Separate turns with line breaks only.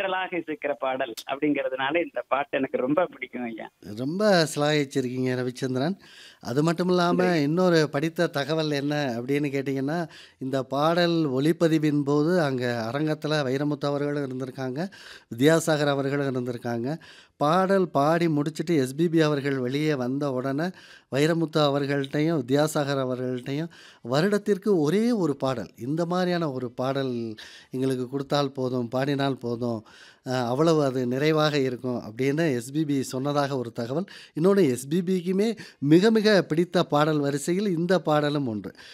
தென்றலாக இசைக்கிற பாடல் அப்படிங்கிறதுனால இந்த பாட்டு எனக்கு ரொம்ப பிடிக்கும் ஐயா
ரொம்ப சிலாகிச்சிருக்கீங்க ரவிச்சந்திரன் அது மட்டும் இல்லாமல் இன்னொரு படித்த தகவல் என்ன அப்படின்னு கேட்டிங்கன்னா இந்த பாடல் ஒளிப்பதிவின் போது அங்கே அரங்கத்தில் வைரமுத்து அவர்களும் இருந்திருக்காங்க வித்யாசாகர் அவர்களும் இருந்திருக்காங்க பாடல் பாடி முடிச்சுட்டு எஸ்பிபி அவர்கள் வெளியே வந்த உடனே வைரமுத்து அவர்கள்ட்டையும் வித்யாசாகர் அவர்கள்ட்டையும் வருடத்திற்கு ஒரே ஒரு பாடல் இந்த மாதிரியான ஒரு பாடல் எங்களுக்கு கொடுத்தால் போதும் பாடினால் போதும் அஹ், அவ்வளவு அது நிறைவாக இருக்கும் அப்படின்னு எஸ்பிபி சொன்னதாக ஒரு தகவல் இன்னொன்று எஸ்பிபிக்குமே மிக மிக பிடித்த பாடல் வரிசையில் இந்த பாடலும் ஒன்று